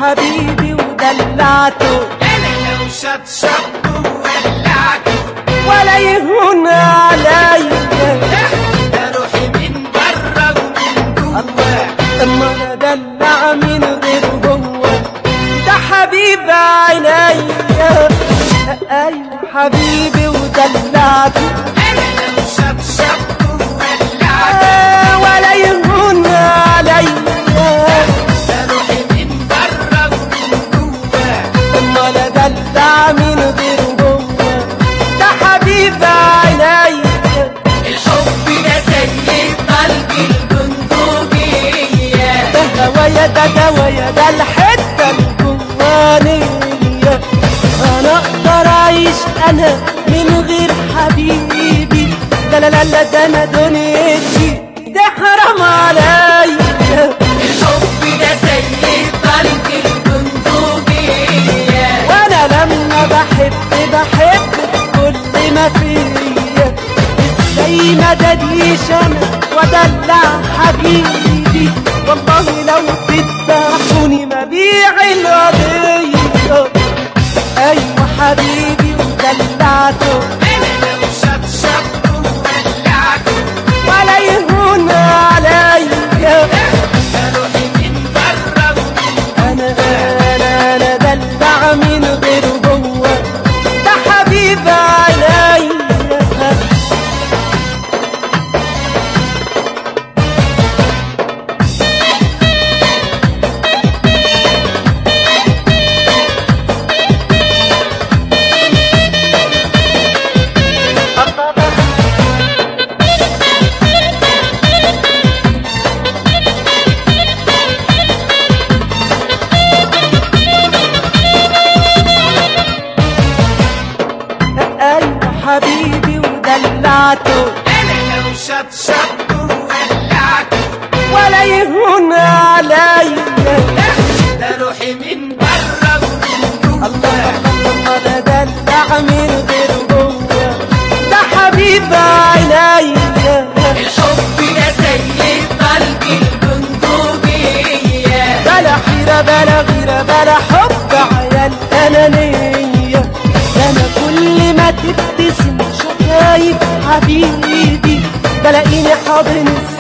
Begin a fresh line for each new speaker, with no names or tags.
حبيبي ودلعته
انا لو شطشطته وولعته
ولا يهون عليا
ده روحي من بره ومن جوه
اما انا دلع من غير هو ده حبيب عينيا ايوه حبيبي ودلعته
انا لو شطشطته وولعته
آه، ولا يهون عليا
ده روحي من بره ومن جوه
اما انا دلع من غير هو ده حبيب عينيا
الحب ده سيد قلبي البندقية
ده هوايا ده دوايا ده الحته الجوانيه انا اقدر اعيش انا من غير حبيبي لا لا لا لا ده انا دنيتي ده حرام عليا
الحب ده سيد قلبي البندقية
وانا لما بحب بحب كل ما فيا ازاي ما دديش انا ودلع حبيبي والله لو تذبحوني ما بيع القضية ايوه حبيبي ودلعته
انا لو شطشطته وولعته
ولا يهون عليا
ده روحي من بره ومن
انا انا انا دلع من غير هو ده حبيب عليا ايوه حبيبي ودلعته
انا لو شطشطته وولعته
ولا يهون عليا
ده روحي من بره ومن جوه
الله الله انا دلع من غير هو ده حبيب عينيا
الحب ده سيد قلبي البندقية
بلا حيرة بلا غيرة بلا حب عيال أنانية ده أنا كل ما تبتسم شفايف حبيبي بلاقيني حاضن